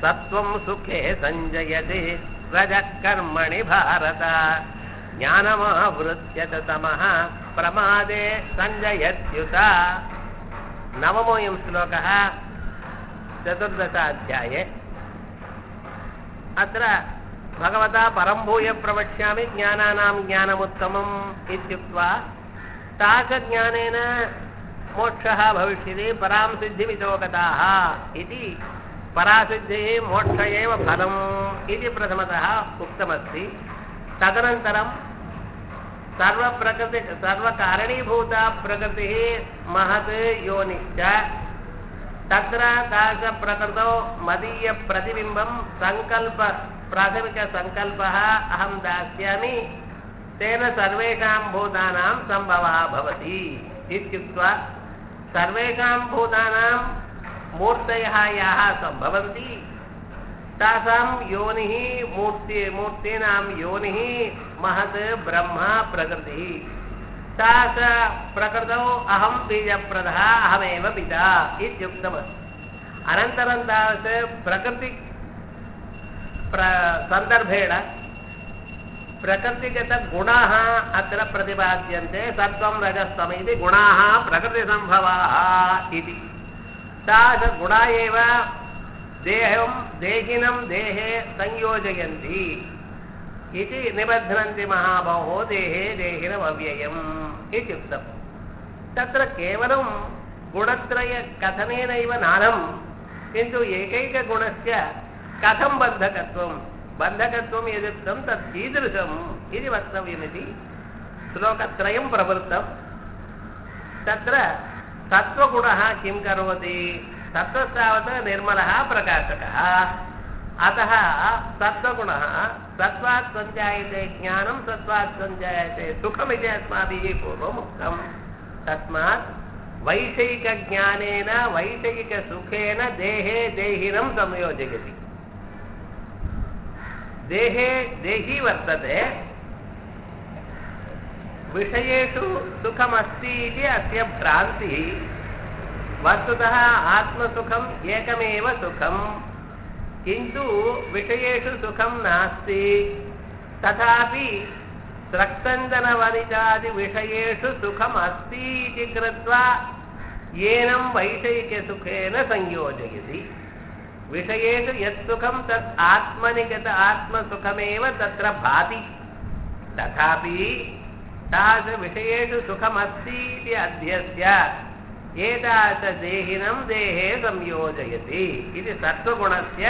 सत्त्वं सुखे सञ्जयति रजः कर्मणि भारत ज्ञानमावृत्यत तमः प्रमादे सञ्जयत्युत नवमोऽयं श्लोकः चतुर्दशाध्याये अत्र भगवता परं भूय प्रवक्ष्यामि ज्ञानानां ज्ञानमुत्तमम् इत्युक्त्वा ताकज्ञानेन मोक्षः भविष्यति परां सिद्धिमितो गताः इति परासिद्धिः मोक्ष एव फलम् इति प्रथमतः उक्तमस्ति तदनन्तरं सर्वप्रकृति सर्वकारणीभूता प्रकृतिः महत् योनिश्च तत्र तादृशप्रकृतौ मदीयप्रतिबिम्बं सङ्कल्प प्राथमिकसङ्कल्पः अहं दास्यामि तेन सर्वेषां भूतानां सम्भवः भवति इत्युक्त्वा सर्वेषां भूतानां मूर्तयः याः सम्भवन्ति तासां योनिः मूर्ति मूर्तीनां योनिः महत् ब्रह्म प्रकृतिः सा च प्रकृतौ अहं बीजप्रदः अहमेव पिता इत्युक्तमस्ति अनन्तरं तावत् प्रकृति प्र सन्दर्भेण प्रकृतिगतगुणाः अत्र प्रतिपाद्यन्ते सत्त्वं रजस्तम इति गुणाः प्रकृतिसम्भवाः इति तादृशगुणा एव देहं देहिनं देहे संयोजयन्ति इति निबध्नन्ति महाबाहो देहे देहिनमव्ययम् इत्युक्तम् तत्र केवलं गुणत्रयकथनेनैव नानं किन्तु एकैकगुणस्य कथं बन्धकत्वं बन्धकत्वं यदुक्तं तत् कीदृशम् इति वक्तव्यमिति श्लोकत्रयं प्रवृत्तं तत्र सत्त्वगुणः किं करोति सत्त्वस्तावत् निर्मलः प्रकाशकः अतः सत्त्वगुणः सत्त्वात् सञ्जायते ज्ञानं सत्त्वात् सञ्जायते सुखमिति अस्माभिः पूर्वम् उक्तं तस्मात् वैषयिकज्ञानेन वैषयिकसुखेन देहे देहिनं संयोजयति देहे देही वर्तते विषयेषु सुखमस्ति इति अस्य भ्रान्तिः वस्तुतः आत्मसुखम् एकमेव सुखम् किन्तु विषयेषु सुखं नास्ति तथापि स्रक्तञ्जनवनितादिविषयेषु सुखमस्ति इति कृत्वा येनं वैषयिकसुखेन संयोजयति विषयेषु यत् सुखं तत् आत्मनि गत आत्मसुखमेव तत्र भाति तथापि तादृशविषयेषु सुखमस्ति इति अध्यस्य एतादृशदेहिनं देहे संयोजयति इति सत्त्वगुणस्य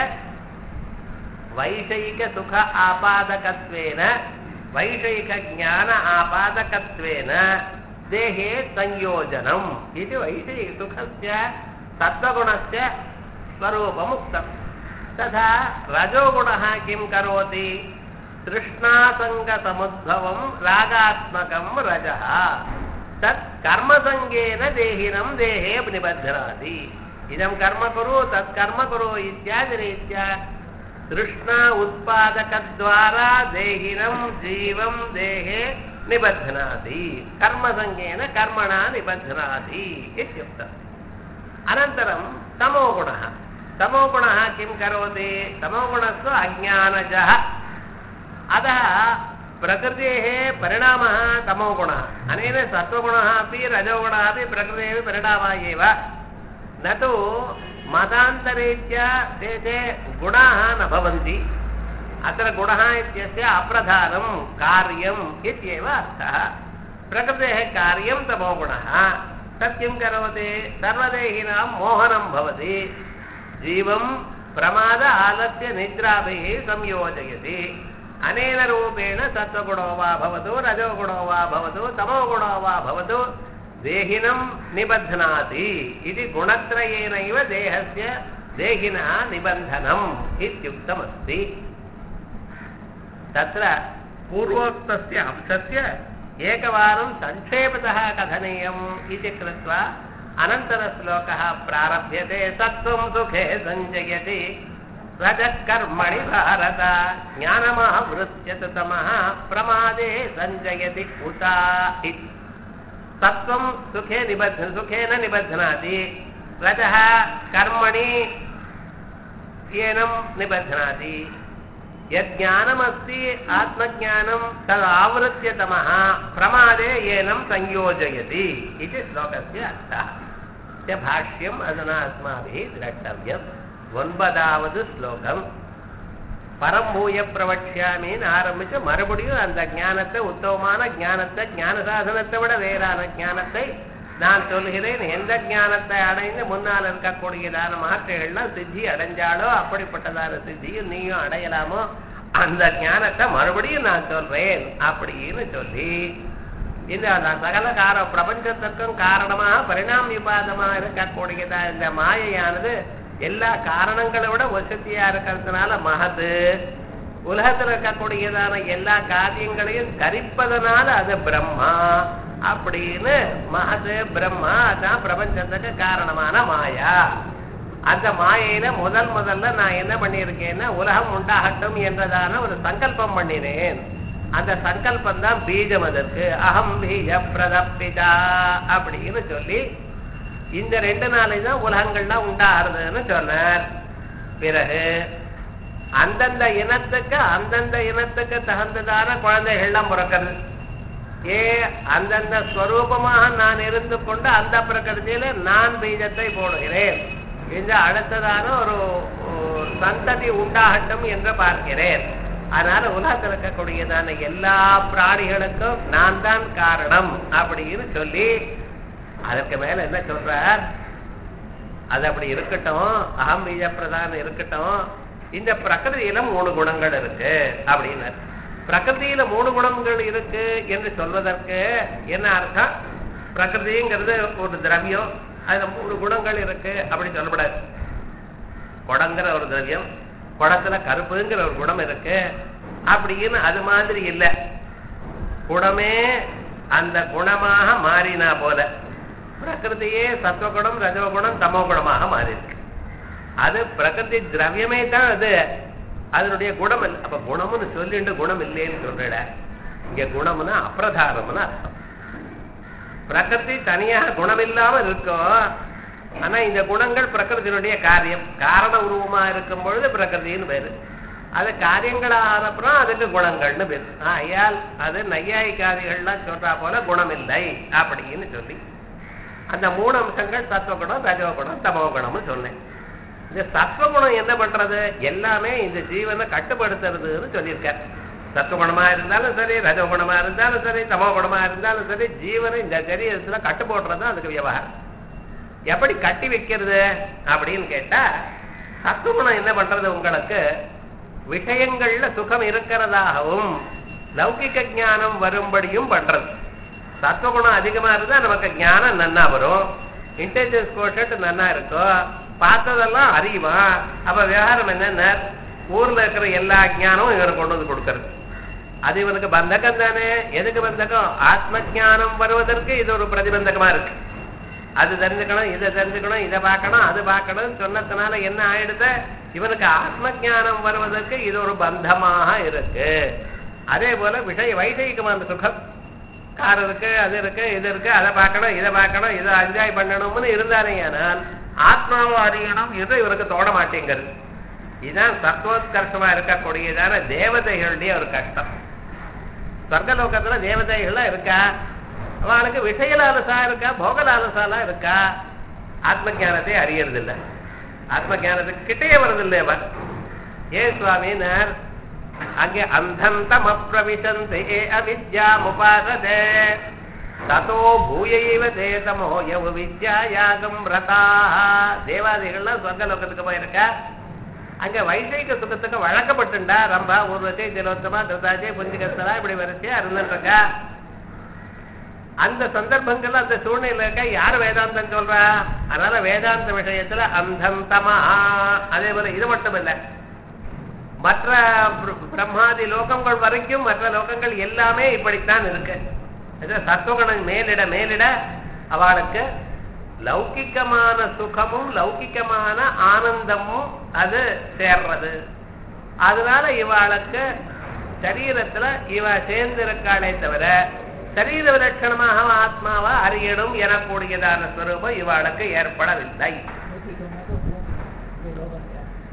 वैषयिकसुख आपादकत्वेन वैषयिकज्ञान आपादकत्वेन देहे संयोजनम् इति वैषयिकसुखस्य सत्त्वगुणस्य स्वरूपमुक्तं तथा रजोगुणः किं करोति तृष्णासङ्गसमुद्भवं रागात्मकं रजः तत् कर्मसङ्गेन देहिनं देहे निबध्नाति इदं कर्म कुरु तत् कर्म कुरु इत्यादिरीत्या तृष्णा उत्पादकद्वारा देहिनं जीवं देहे निबध्नाति कर्मसङ्गेन कर्मणा निबध्नाति इत्युक्तम् अनन्तरं तमोगुणः तमोगुणः किं करोति तमोगुणस्तु अज्ञानजः अतः प्रकृतेः परिणामः तमोगुणः अनेन सत्त्वगुणः अपि रजोगुणः अपि प्रकृतेः परिणामः एव न तु मतान्तरीत्या ते ते गुणाः न भवन्ति अत्र गुणः इत्यस्य अप्रधानं कार्यम् इत्येव अर्थः प्रकृतेः कार्यं तमोगुणः तत् किं करोति सर्वदेहिनां मोहनं भवति जीवं प्रमाद आलस्य निद्राभिः संयोजयति अनेन रूपेण सत्त्वगुणो वा भवतु रजोगुणो वा भवतु तमोगुणो वा भवतु देहिनं निबध्नाति इति गुणत्रयेनैव देहस्य देहिनः निबन्धनम् इत्युक्तमस्ति तत्र पूर्वोक्तस्य अंशस्य एकवारं संक्षेपतः कथनीयम् इति कृत्वा अनन्तरश्लोकः प्रारभ्यते सत्त्वं सुखे सञ्जयति रजः कर्मणि भारत ज्ञानमावृत्यत तमः प्रमादे सञ्जयति उता इति सत्त्वं सुखे निबध्न सुखेन निबध्नाति रजः कर्मणि ஏனம் நிபத்னாதி யஜானமஸ்தி ஆத்மஜானம் தது ஆவருத்திய தமः பிரமாதே ஏனம் संयोजयति इति श्लोकस्य अर्थः च भाष्यम् अधुना अस्माभिः द्रष्टव्यम् ஒன்பதாவது ஸ்லோகம் பரம்பூய பிரவட்சியாமின்னு ஆரம்பிச்சு மறுபடியும் அந்த ஞானத்தை உத்தமமான ஞானத்தை ஞான சாதனத்தை விட வேறான ஞானத்தை நான் சொல்கிறேன் எந்த ஞானத்தை அடைந்து முன்னால் இருக்கக்கூடியதான மாற்றைகள்லாம் சித்தி அடைஞ்சாலோ அப்படிப்பட்டதான சித்தியும் நீயும் அடையலாமோ அந்த ஞானத்தை மறுபடியும் நான் சொல்றேன் அப்படின்னு சொல்லி இந்த அந்த சகல கார பிரபஞ்சத்திற்கும் காரணமாக பரிணாம விபாதமாக இருக்கக்கூடியதா இந்த மாயையானது எல்லா காரணங்களை விட வசதியா இருக்கிறதுனால மகது உலகத்துல இருக்கக்கூடியதான எல்லா காரியங்களையும் தரிப்பதனால அது பிரம்மா அப்படின்னு மகது பிரம்மா அதான் பிரபஞ்சத்துக்கு காரணமான மாயா அந்த மாயையில முதல் முதல்ல நான் என்ன பண்ணியிருக்கேன்னா உலகம் உண்டாகட்டும் என்றதான ஒரு சங்கல்பம் பண்ணினேன் அந்த சங்கல்பம் தான் பீஜம் அதற்கு அகம் பீஜ பிரதப்பிதா அப்படின்னு சொல்லி இந்த ரெண்டு நாளை தான் உலகங்கள்லாம் உண்டாகிறதுன்னு சொன்னார் பிறகு அந்தந்த இனத்துக்கு அந்தந்த இனத்துக்கு தகுந்ததான குழந்தைகள்லாம் பிறக்கிறது ஏ அந்தந்த ஸ்வரூபமாக நான் இருந்து கொண்டு அந்த பிரகிருதியில நான் பீஜத்தை போடுகிறேன் இந்த அடுத்ததான ஒரு ஒரு சந்ததி உண்டாகட்டும் என்று பார்க்கிறேன் அதனால உலகத்தில் இருக்கக்கூடியதான எல்லா பிராணிகளுக்கும் நான் தான் காரணம் அப்படின்னு சொல்லி அதற்கு மேல என்ன சொல்றார் அது அப்படி இருக்கட்டும் அகம் பீஜ பிரதானம் இருக்கட்டும் இந்த பிரகிருதியில மூணு குணங்கள் இருக்கு அப்படின்னார் பிரகிருதியில மூணு குணங்கள் இருக்கு என்று சொல்வதற்கு என்ன அர்த்தம் பிரகிருதிங்கிறது ஒரு திரவியம் அதுல மூணு குணங்கள் இருக்கு அப்படி சொல்லப்படாது குடங்கிற ஒரு திரவியம் குடத்துல கருப்புங்கிற ஒரு குணம் இருக்கு அப்படின்னு அது மாதிரி இல்லை குணமே அந்த குணமாக மாறினா போல பிரகிருதியே சத்வகுணம் ரஜோகுணம் தமோகுணமாக மாறி இருக்கு அது பிரகிருதி திரவியமே தான் அது அதனுடைய குணம் இல்லை அப்ப குணம்னு சொல்லிட்டு குணம் இல்லைன்னு சொல்றட இங்க குணம்னா அப்பிரதானம்னு அர்த்தம் பிரகிருதி தனியாக குணம் இல்லாம இருக்கும் ஆனா இந்த குணங்கள் பிரகிருதியினுடைய காரியம் காரண உருவமா இருக்கும் பொழுது பிரகிருதின்னு பேரு அது காரியங்களான அப்புறம் அதுக்கு குணங்கள்னு பேரு ஆயால் அது நையாயிக்காதிகள்லாம் சொல்றா போல குணம் இல்லை அப்படின்னு சொல்லி அந்த மூணு அம்சங்கள் சத்வகுணம் ரஜோகுணம் தமோகுணம்னு சொன்னேன் இந்த சத்வகுணம் என்ன பண்றது எல்லாமே இந்த ஜீவனை கட்டுப்படுத்துறதுன்னு சொல்லியிருக்கார் சத்துவகுணமா இருந்தாலும் சரி ரஜகுணமா இருந்தாலும் சரி தமோகுணமா இருந்தாலும் சரி ஜீவனை இந்த சரீரத்துல கட்டு போடுறது தான் அதுக்கு விவகாரம் எப்படி கட்டி வைக்கிறது அப்படின்னு கேட்டா சத்துவகுணம் என்ன பண்றது உங்களுக்கு விஷயங்கள்ல சுகம் இருக்கிறதாகவும் லௌகிக ஞானம் வரும்படியும் பண்றது சத்துவகுணம் அதிகமா இருந்தா நமக்கு ஞானம் நன்னா வரும் இன்டெலிஜென்ஸ் கோஷன்ட் நன்னா இருக்கும் பார்த்ததெல்லாம் அறிவான் அப்ப விவகாரம் என்னன்னா ஊர்ல இருக்கிற எல்லா ஞானமும் இவனுக்கு கொண்டு வந்து கொடுக்கறது அது இவனுக்கு பந்தகம் தானே எதுக்கு பந்தகம் ஆத்ம ஞானம் வருவதற்கு இது ஒரு பிரதிபந்தகமா இருக்கு அது தெரிஞ்சுக்கணும் இதை தெரிஞ்சுக்கணும் இதை பார்க்கணும் அது பார்க்கணும் சொன்னதுனால என்ன ஆயிடுது இவனுக்கு ஆத்ம ஞானம் வருவதற்கு இது ஒரு பந்தமாக இருக்கு அதே போல விஷய வைஷயிகமான சுகம் கார் இருக்கு அது இருக்கு இது இருக்கு அதை பார்க்கணும் இதை பார்க்கணும் இதை என்ஜாய் பண்ணணும்னு இருந்தாரே ஆனால் ஆத்மாவை அறியணும் இது இவருக்கு தோட மாட்டேங்கிறது இதுதான் சத்வோத்கர்ஷமா இருக்கக்கூடியதான தேவதைகளுடைய ஒரு கஷ்டம் சொர்க்கலோகத்துல தேவதைகள்லாம் இருக்கா அவனுக்கு விஷயலாலசா இருக்கா போகலாலசாலாம் இருக்கா ஆத்ம ஜானத்தை அறியறது இல்லை ஆத்ம ஜானத்துக்கு கிட்டே வருதில்லை அவன் ஏ சுவாமினர் அங்கே அந்தந்தம் அப்பிரவிசந்தே அவித்யாமுபாசதே ததோ பூயைவ தேதமோ யவ வித்யாயாகம் ரதா தேவாதிகள்லாம் சொர்க்கலோகத்துக்கு போயிருக்கா அங்க வைசேக சுகத்துக்கு வழக்கப்பட்டுண்டா ரம்பா ஊர்வசை திலோத்தமா திருதாஜை புஞ்சிகஸ்தலா இப்படி வரிசையா இருந்துட்டு இருக்கா அந்த சந்தர்ப்பங்கள்ல அந்த சூழ்நிலை இருக்க யார் வேதாந்தம் சொல்றா அதனால வேதாந்த விஷயத்துல அந்தம் தமா அதே போல இது மட்டும் இல்லை மற்ற பிர- பிரம்மாதி லோகங்கள் வரைக்கும் மற்ற லோகங்கள் எல்லாமே இப்படித்தான் இருக்கு இது சத்துவகுணம் மேலிட மேலிட அவளுக்கு லௌகிக்கமான சுகமும் லௌகிக்கமான ஆனந்தமும் அது சேர்றது அதனால இவாளுக்கு சரீரத்துல இவ சேர்ந்திருக்காளே தவிர சரீர விலட்சணமாக ஆத்மாவை அறியணும் எனக்கூடியதான ஸ்வரூபம் இவாளுக்கு ஏற்படவில்லை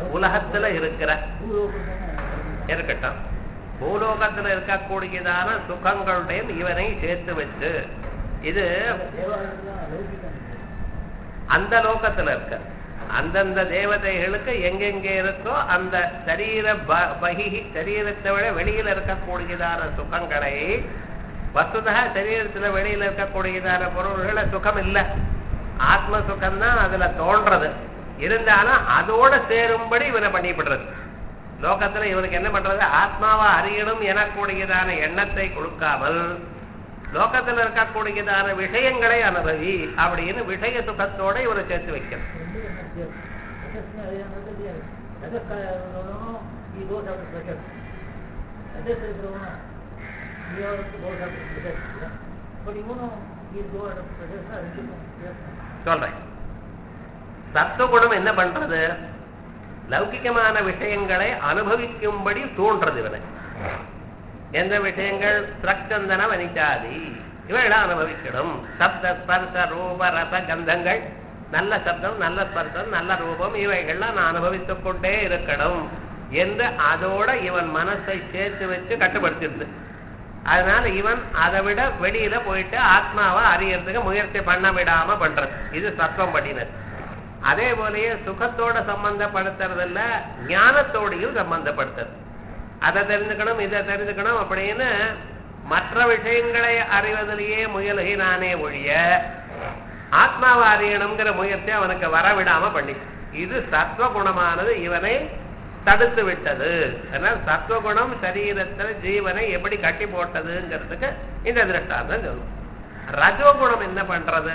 உலகத்துல இருக்கிற பூலோகம் இருக்கட்டும் பூலோகத்துல இருக்கக்கூடியதான சுகங்களுடைய இவனை சேர்த்து வச்சு இது தேவாலயம்லாம் லௌகிகம் அந்த லோகத்துல இருக்க அந்தந்த தேவதைகளுக்கு எங்கெங்கே இருக்கோ அந்த சரீர ப- பகிஹி சரீரத்தை விட வெளியில இருக்கக்கூடியதான சுகங்களை வசுதா சரீரத்துல வெளியில இருக்கக்கூடியதான பொருள்கள சுகம் இல்ல ஆத்ம சுகம் தான் அதுல தோன்றது இருந்தாலும் அதோட சேரும்படி இவனை பண்ணிவிடுறது லோகத்துல இவனுக்கு என்ன பண்றது ஆத்மாவை அறியணும் எனக்கூடியதான எண்ணத்தை கொடுக்காமல் லோகத்துல இருக்கக்கூடியதான விஷயங்களை அனுபவி அப்படின்னு விஷய சுகத்தோட இவரை சேர்த்து வைக்கணும் ரெண்டு என்ன வித்தியாசம் ரஜஸ்னா அறியாமல் தெரியாது ரஜஸ்காரனும் ಈ ದೋಷ ಪ್ರೆಷರ್ ರಜಸ್ இருக்கிறவங்க ಇವತ್ತು ದೋಷ ಪ್ರೆಷರ್ ಬಟ್ ಇವನು ಈ ದೋಷ ಪ್ರೆಷರ್ನ ரெண்டுக்கும் வித்தியாசம் சொல்றேன் சத்துவகுணம் என்ன பண்றது லௌகிகமான விஷயங்களை அனுபவிக்கும்படி தூண்டுறது இவனை எந்த விஷயங்கள் திரச்சந்தன வனிச்சாதி இவைகளை அனுபவிக்கணும் சப்த ஸ்பர்ச ரூப ரச கந்தங்கள் நல்ல சப்தம் நல்ல ஸ்பர்சம் நல்ல ரூபம் இவைகள்லாம் நான் அனுபவித்துக் கொண்டே இருக்கணும் என்று அதோட இவன் மனசை சேர்த்து வச்சு கட்டுப்படுத்திடுது அதனால இவன் அதை விட வெளியில போயிட்டு ஆத்மாவை அறியறதுக்கு முயற்சி பண்ண விடாம பண்றது இது சத்துவம் பண்ணினது அதே போலயே சுகத்தோட சம்பந்தப்படுத்துறதில்ல ஞானத்தோடையும் சம்பந்தப்படுத்துறது அதை தெரிஞ்சுக்கணும் இதை தெரிஞ்சுக்கணும் அப்படின்னு மற்ற விஷயங்களை அறிவதிலேயே முயலுகிறானே ஒழிய ஆத்மாவை அறியணுங்கிற முயற்சி அவனுக்கு வரவிடாம பண்ணி இது சத்வ குணமானது இவனை தடுத்து விட்டது அதனால சத்வகுணம் சரீரத்துல ஜீவனை எப்படி கட்டி போட்டதுங்கிறதுக்கு இந்த திருஷ்டாந்தம் சொல்லும் ரஜோகுணம் என்ன பண்றது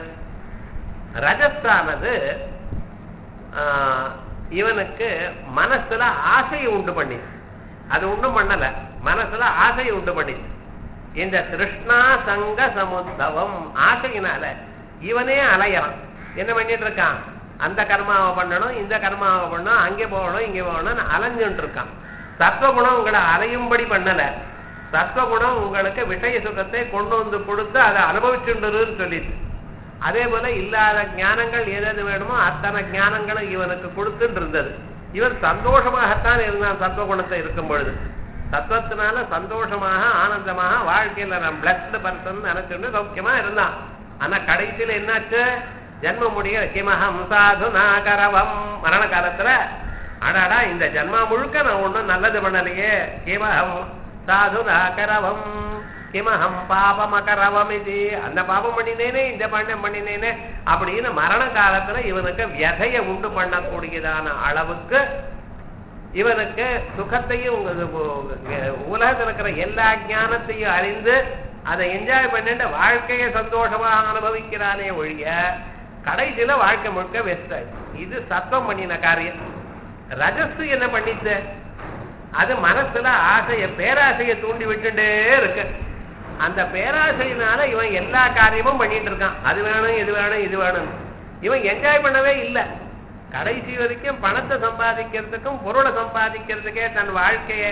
ரஜஸ்தானது ஆஹ், இவனுக்கு மனசுல ஆசையை உண்டு பண்ணி அது ஒண்ணும் பண்ணல மனசுல ஆசையை உண்டு பண்ணி இந்த கிருஷ்ணா சங்க சமுத்தவம் ஆசையினால இவனே அலையறான் என்ன பண்ணிட்டு இருக்கான் அந்த கர்மாவை பண்ணணும் இந்த கர்மாவை பண்ணணும் அங்கே போகணும் இங்கே போகணும்னு அலைஞ்சுட்டு இருக்கான் சத்வகுணம் உங்களை அலையும்படி பண்ணல சத்வகுணம் உங்களுக்கு விஷய சுகத்தை கொண்டு வந்து கொடுத்து அதை அனுபவிச்சுண்டுருன்னு சொல்லிட்டு அதே போல இல்லாத ஞானங்கள் எது எது வேணுமோ அத்தனை ஞானங்களும் இவனுக்கு கொடுத்துட்டு இருந்தது இவன் சந்தோஷமாகத்தான் இருந்தான் சத்வகுணத்தை இருக்கும் பொழுது சத்வத்தினால சந்தோஷமாக ஆனந்தமாக வாழ்க்கையில நான் பிளஸ்டு பர்சன் நினைச்சுட்டு சௌக்கியமா இருந்தான் ஆனா கடைசியில என்னாச்சு ஜென்ம முடிய கிமஹம் சாது நாகரவம் மரண காலத்துல அடாடா இந்த ஜென்மா முழுக்க நான் ஒண்ணும் நல்லது பண்ணலையே கிமஹம் சாது நாகரவம் கிமஹம் பாபம் அகரவம் இது அந்த பாபம் பண்ணினேனே இந்த பாண்டம் பண்ணினேனே அப்படின்னு மரண காலத்துல இவனுக்கு வியதைய உண்டு பண்ணக்கூடியதான அளவுக்கு இவனுக்கு சுகத்தையும் உங்க- உங்க- உலகத்துல இருக்கிற எல்லா ஞானத்தையும் அறிந்து அதை என்ஜாய் பண்ணிட்டு வாழ்க்கையை சந்தோஷமாக அனுபவிக்கிறானே ஒழிய கடைசியில வாழ்க்கை முழுக்க வெஸ்ட் இது சத்தம் பண்ணின காரியம் ரஜசு என்ன பண்ணிச்சு அது மனசுல ஆசைய பேராசையை தூண்டி விட்டுட்டே இருக்கு அந்த பேராசையினால இவன் எல்லா காரியமும் பண்ணிட்டு இருக்கான் அது வேணும் இது வேணும் இது வேணும் இவன் என்ஜாய் பண்ணவே இல்லை கடைசி வரைக்கும் பணத்தை சம்பாதிக்கிறதுக்கும் பொருளை சம்பாதிக்கிறதுக்கே தன் வாழ்க்கையை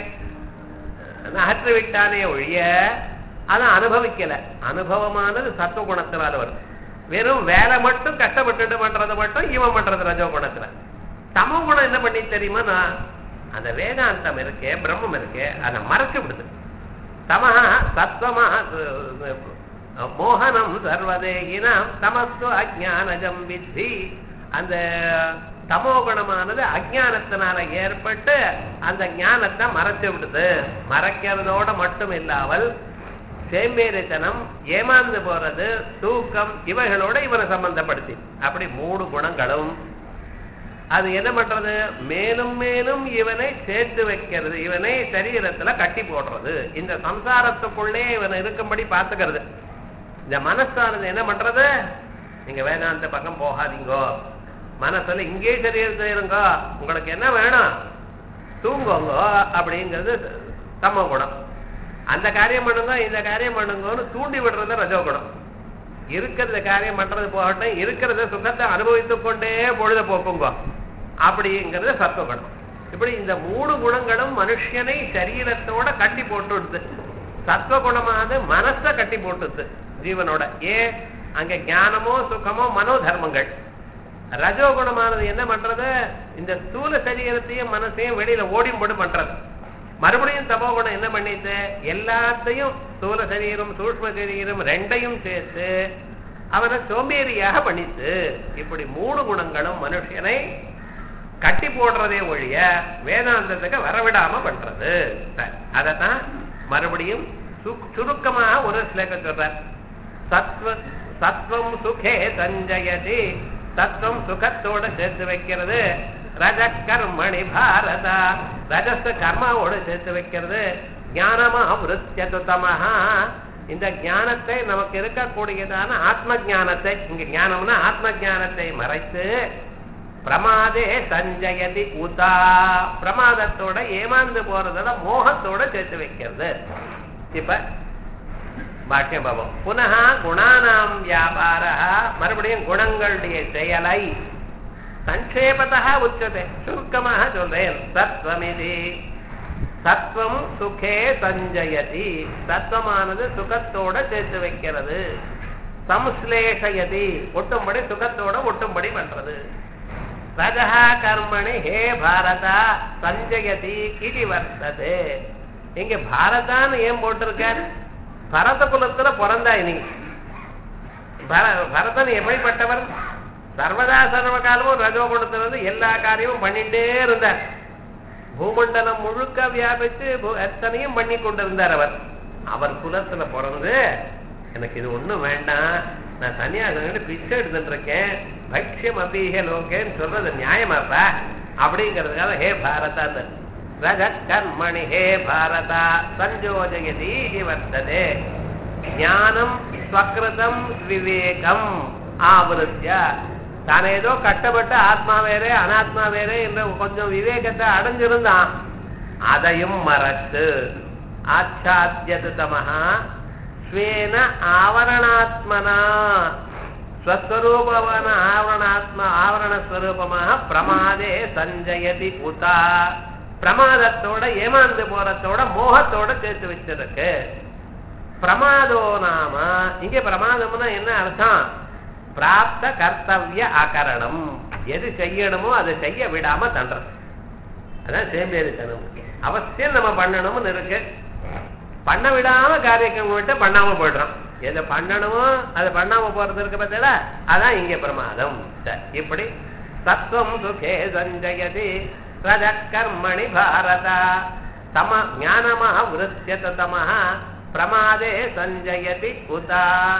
நகற்று விட்டானே ஒழிய அதை அனுபவிக்கல அனுபவமானது சத்துவ குணத்தினால வரும் வெறும் வேலை மட்டும் கஷ்டப்பட்டுட்டு பண்றது மட்டும் இவன் பண்றது ரஜோ குணத்துல சம குணம் என்ன பண்ணி தெரியுமா நான் அந்த வேதாந்தம் இருக்கே பிரம்மம் இருக்கே அதை மறைச்சு விடுது தமஹா சத்வமா மோகனம் சர்வதேகினாம் தமஸ்து அஜானஜம் வித்தி அந்த தமோகுணமானது அஜானத்தினால ஏற்பட்டு அந்த ஞானத்தை மறைச்சு விடுது மறைக்கிறதோட மட்டும் இல்லாமல் சேம்பேரித்தனம் ஏமாந்து போறது தூக்கம் இவைகளோட இவனை சம்பந்தப்படுத்தி அப்படி மூணு குணங்களும் அது என்ன பண்றது மேலும் மேலும் இவனை சேர்த்து வைக்கிறது இவனை சரீரத்துல கட்டி போடுறது இந்த சம்சாரத்துக்குள்ளே இவனை இருக்கும்படி பார்த்துக்கிறது இந்த மனசானது என்ன பண்றது நீங்க வேணாந்த பக்கம் போகாதீங்கோ மனசுல இங்கே சரீரத்துல இருங்கோ உங்களுக்கு என்ன வேணும் தூங்குங்க அப்படிங்கிறது சம குணம் அந்த காரியம் பண்ணுங்க இந்த காரியம் பண்ணுங்கன்னு தூண்டி விடுறது ரஜோ குணம் இருக்கிறத காரியம் பண்றது போகட்டும் இருக்கிறத சுகத்தை அனுபவித்துக் கொண்டே பொழுத போக்குங்க அப்படிங்கிறது சத்துவகுணம் இப்படி இந்த மூணு குணங்களும் மனுஷனை சரீரத்தோட கட்டி போட்டுடுது சத்துவகுணமானது மனசை கட்டி போட்டுது ஜீவனோட ஏன் அங்க ஞானமோ சுகமோ மனோ தர்மங்கள் ரஜோகுணமானது என்ன பண்றது இந்த ஸ்தூல சரீரத்தையும் மனசையும் வெளியில ஓடிம்படி பண்றது மறுபடியும் தமோகுணம் என்ன பண்ணிட்டு எல்லாத்தையும் ஸ்தூல சரீரம் சூக்ம சரீரம் ரெண்டையும் சேர்த்து அவனை சோம்பேறியாக பண்ணித்து இப்படி மூணு குணங்களும் மனுஷனை கட்டி போடுறதே ஒழிய வேதாந்தத்துக்கு வரவிடாம பண்றது சரி, அதத்தான் மறுபடியும் சு- சுருக்கமாக ஒரு ஸ்லேகம் சொல்றார் சத்வ சத்வம் சுகே சஞ்சயதி சத்வம் சுகத்தோட சேர்த்து வைக்கிறது ரஜ கர்மணி பாரதா ரஜஸ் கர்மாவோட சேர்த்து வைக்கிறது ஞானமா விருத்தியது தமஹா இந்த ஞானத்தை நமக்கு இருக்கக்கூடியதான ஆத்ம ஞானத்தை இங்க ஞானம்னா ஆத்ம ஞானத்தை மறைத்து பிரமாதே சஞ்சயதி உதா பிரமாதத்தோட ஏமாந்து போறதோட மோகத்தோட சேர்த்து வைக்கிறது இப்ப பாக்கியம் பாபம் புனः குணானாம் வியாபார மறுபடியும் குணங்களுடைய செயலை சங்கேபத்தா உச்சதே சுருக்கமாக சொல்றேன் சத்வமிதி சத்வம் சுகே சஞ்சயதி சத்வமானது சுகத்தோட சேர்த்து வைக்கிறது சம்ஸ்லேஷயதி ஒட்டும்படி சுகத்தோட ஒட்டும்படி பண்றது ரஜா கர்மணி ஹே பாரதா சஞ்சயதி இது வர்த்தது இங்க பாரதான்னு ஏன் போட்டிருக்கார் பரத குலத்துல பிறந்தாய் நீ பர- பரதன் எப்படிப்பட்டவர் சர்வதா சர்வ காலமும் ரஜோகுணத்துல இருந்து எல்லா காரியமும் பண்ணிட்டே இருந்தார் பூமண்டலம் முழுக்க வியாபித்து பூ- எத்தனையும் பண்ணி கொண்டிருந்தார் அவர் அவர் குலத்துல பிறந்து எனக்கு இது ஒண்ணும் வேண்டாம் நான் சன்னியாசம் பிச்சை எடுத்துட்டு இருக்கேன் பக்ஷம் அபீக லோகேன்னு சொல்றது நியாயமாப்பா அப்படிங்கிறதுக்காக ஹே பாரதா ரஜ கர்மணி ஹே பாரதா சஞ்சோஜயதி இது வர்த்ததே ஞானம் ஸ்வக்ருதம் விவேகம் ஆவருத்திய தான் ஏதோ கட்டப்பட்ட ஆத்மா வேறே அனாத்மா வேறே என்ற கொஞ்சம் விவேகத்தை அடைஞ்சிருந்தான் அதையும் மறத்து ஆச்சாத்தியது தமஹா ஸ்வேன ஆவரணாத்மனா ஸ்வஸ்வரூபமான ஆவரணாத்மா ஆவரணஸ்வரூபமாக பிரமாதே சஞ்சயதி உதா பிரமாதத்தோட ஏமாந்து போறதோட மோகத்தோட சேர்த்து வச்சிருக்கு பிரமாதோ நாம இங்க பிரமாதம்னா என்ன அர்த்தம் பிராப்த கர்த்தவிய அகரணம் எது செய்யணுமோ அதை செய்ய விடாம தண்டது அதான் சேம்பேரித்தனம் அவசியம் நம்ம பண்ணணும்னு இருக்கு பண்ண விடாம காரியம் விட்டு பண்ணாம போயிடுறோம் எதை பண்ணணுமோ அதை பண்ணாம போறது இருக்கு பார்த்தீங்களா அதான் இங்க பிரமாதம் சரி, இப்படி சத்வம் சுகே சஞ்சயதி ரஜ கர்மணி பாரதா தம ஞானமா விருத்தியத தமஹ பிரமாதே சஞ்சயதி உதா